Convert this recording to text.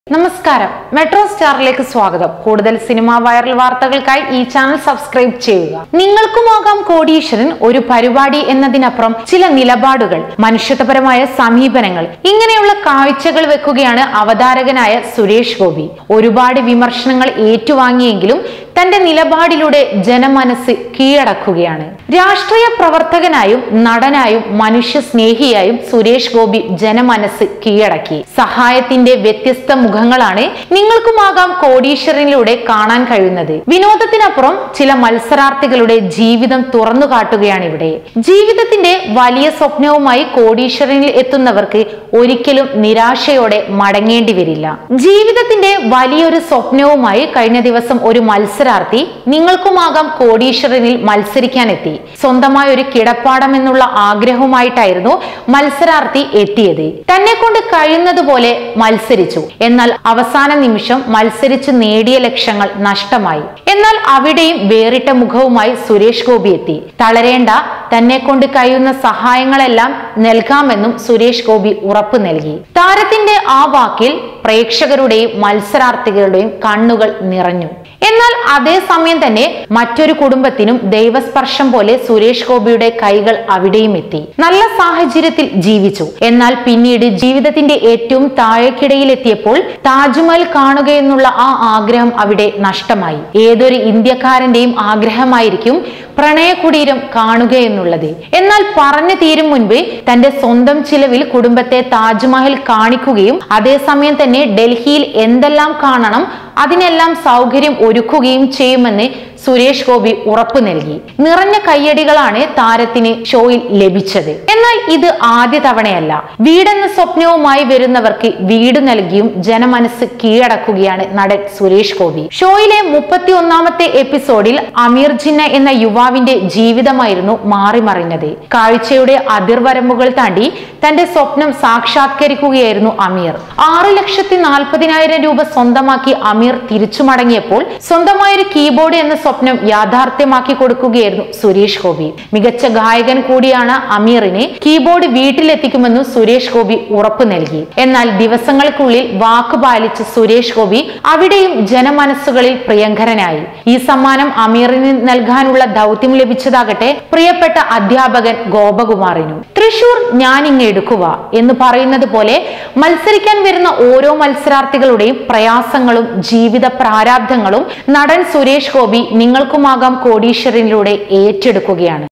നമസ്കാരം മെട്രോ സ്റ്റാറിലേക്ക് സ്വാഗതം കൂടുതൽ സിനിമാ വൈറൽ വാർത്തകൾക്കായി ഈ ചാനൽ സബ്സ്ക്രൈബ് ചെയ്യുക നിങ്ങൾക്കുമാകാം കോടീശ്വരൻ ഒരു പരിപാടി എന്നതിനപ്പുറം ചില നിലപാടുകൾ മനുഷ്യത്വപരമായ സമീപനങ്ങൾ ഇങ്ങനെയുള്ള കാഴ്ചകൾ വെക്കുകയാണ് അവതാരകനായ സുരേഷ് ഗോപി ഒരുപാട് വിമർശനങ്ങൾ ഏറ്റുവാങ്ങിയെങ്കിലും തന്റെ നിലപാടിലൂടെ ജനമനസ് കീഴടക്കുകയാണ് രാഷ്ട്രീയ പ്രവർത്തകനായും നടനായും മനുഷ്യ സ്നേഹിയായും സുരേഷ് ഗോപി ജനമനസ് കീഴടക്കി സഹായത്തിന്റെ വ്യത്യസ്ത മുഖങ്ങളാണ് നിങ്ങൾക്കുമാകാം കോടീശ്വരനിലൂടെ കാണാൻ കഴിയുന്നത് വിനോദത്തിനപ്പുറം ചില മത്സരാർത്ഥികളുടെ ജീവിതം തുറന്നു കാട്ടുകയാണ് ഇവിടെ ജീവിതത്തിന്റെ വലിയ സ്വപ്നവുമായി കോടീശ്വരനിൽ എത്തുന്നവർക്ക് ഒരിക്കലും നിരാശയോടെ മടങ്ങേണ്ടി വരില്ല ജീവിതത്തിന്റെ വലിയൊരു സ്വപ്നവുമായി കഴിഞ്ഞ ദിവസം ഒരു മത്സരാർത്ഥി നിങ്ങൾക്കുമാകാം കോടീശ്വരനിൽ മത്സരിക്കാനെത്തി സ്വന്തമായ ഒരു കിടപ്പാടം എന്നുള്ള ആഗ്രഹവുമായിട്ടായിരുന്നു മത്സരാർത്ഥി എത്തിയത് തന്നെ കൊണ്ട് കഴിയുന്നതുപോലെ മത്സരിച്ചു എന്നാൽ അവസാന നിമിഷം മത്സരിച്ച് നേടിയ ലക്ഷ്യങ്ങൾ നഷ്ടമായി എന്നാൽ അവിടെയും വേറിട്ട മുഖവുമായി സുരേഷ് ഗോപി എത്തി തളരേണ്ട തന്നെ കൊണ്ട് കഴിയുന്ന സഹായങ്ങളെല്ലാം നൽകാമെന്നും സുരേഷ് ഗോപി ഉറപ്പു നൽകി താരത്തിന്റെ ആ വാക്കിൽ പ്രേക്ഷകരുടെയും മത്സരാർത്ഥികളുടെയും കണ്ണുകൾ നിറഞ്ഞു എന്നാൽ അതേസമയം തന്നെ മറ്റൊരു കുടുംബത്തിനും ദൈവസ്പർശം പോലെ സുരേഷ് ഗോപിയുടെ കൈകൾ അവിടെയും എത്തി നല്ല സാഹചര്യത്തിൽ ജീവിച്ചു എന്നാൽ പിന്നീട് ജീവിതത്തിന്റെ ഏറ്റവും താഴേക്കിടയിലെത്തിയപ്പോൾ താജ്മഹൽ കാണുകയെന്നുള്ള ആ ആഗ്രഹം അവിടെ നഷ്ടമായി ഏതൊരു ഇന്ത്യക്കാരന്റെയും ആഗ്രഹമായിരിക്കും പ്രണയകുടീരം കാണുക എന്നുള്ളത് എന്നാൽ പറഞ്ഞു തീരും മുൻപ് തന്റെ സ്വന്തം ചിലവിൽ കുടുംബത്തെ താജ്മഹൽ കാണിക്കുകയും അതേസമയം തന്നെ ഡൽഹിയിൽ എന്തെല്ലാം കാണണം അതിനെല്ലാം സൗകര്യം ഒരുക്കുകയും ചെയ്യുമെന്ന് സുരേഷ് ഗോപി ഉറപ്പു നൽകി നിറഞ്ഞ കയ്യടികളാണ് താരത്തിന് ഷോയിൽ ലഭിച്ചത് എന്നാൽ ഇത് ആദ്യ തവണയല്ല വീടെന്ന സ്വപ്നവുമായി വരുന്നവർക്ക് വീട് നൽകിയും ജനമനസ് കീഴടക്കുകയാണ് നടൻ സുരേഷ് ഗോപി ഷോയിലെ മുപ്പത്തി ഒന്നാമത്തെ എപ്പിസോഡിൽ അമീർ ജിന്ന എന്ന യുവാവിന്റെ ജീവിതമായിരുന്നു മാറിമറിഞ്ഞത് കാഴ്ചയുടെ അതിർവരമ്പുകൾ താണ്ടി തന്റെ സ്വപ്നം സാക്ഷാത്കരിക്കുകയായിരുന്നു അമീർ ആറ് ലക്ഷത്തി നാൽപ്പതിനായിരം രൂപ സ്വന്തമാക്കി അമീർ തിരിച്ചു മടങ്ങിയപ്പോൾ സ്വന്തമായൊരു കീബോർഡ് എന്ന സ്വപ്നം യാഥാർത്ഥ്യമാക്കി കൊടുക്കുകയായിരുന്നു സുരേഷ് ഗോപി മികച്ച ഗായകൻ കൂടിയാണ് അമീറിന് കീബോർഡ് വീട്ടിലെത്തിക്കുമെന്ന് സുരേഷ് ഗോപി ഉറപ്പു നൽകി എന്നാൽ ദിവസങ്ങൾക്കുള്ളിൽ വാക്ക് പാലിച്ച് സുരേഷ് ഗോപി അവിടെയും ജനമനസ്സുകളിൽ പ്രിയങ്കരനായി ഈ സമ്മാനം അമീറിന് നൽകാനുള്ള ദൗത്യം ലഭിച്ചതാകട്ടെ പ്രിയപ്പെട്ട അധ്യാപകൻ ഗോപകുമാറിനും തൃശൂർ ഞാനിങ്ങ് എടുക്കുക എന്ന് പറയുന്നത് പോലെ മത്സരിക്കാൻ വരുന്ന ഓരോ മത്സരാർത്ഥികളുടെയും പ്രയാസങ്ങളും ജീവിത പ്രാരാബ്ധങ്ങളും നടൻ സുരേഷ് ഗോപി നിങ്ങൾക്കുമാകാം കോടീശ്വരനിലൂടെ ഏറ്റെടുക്കുകയാണ്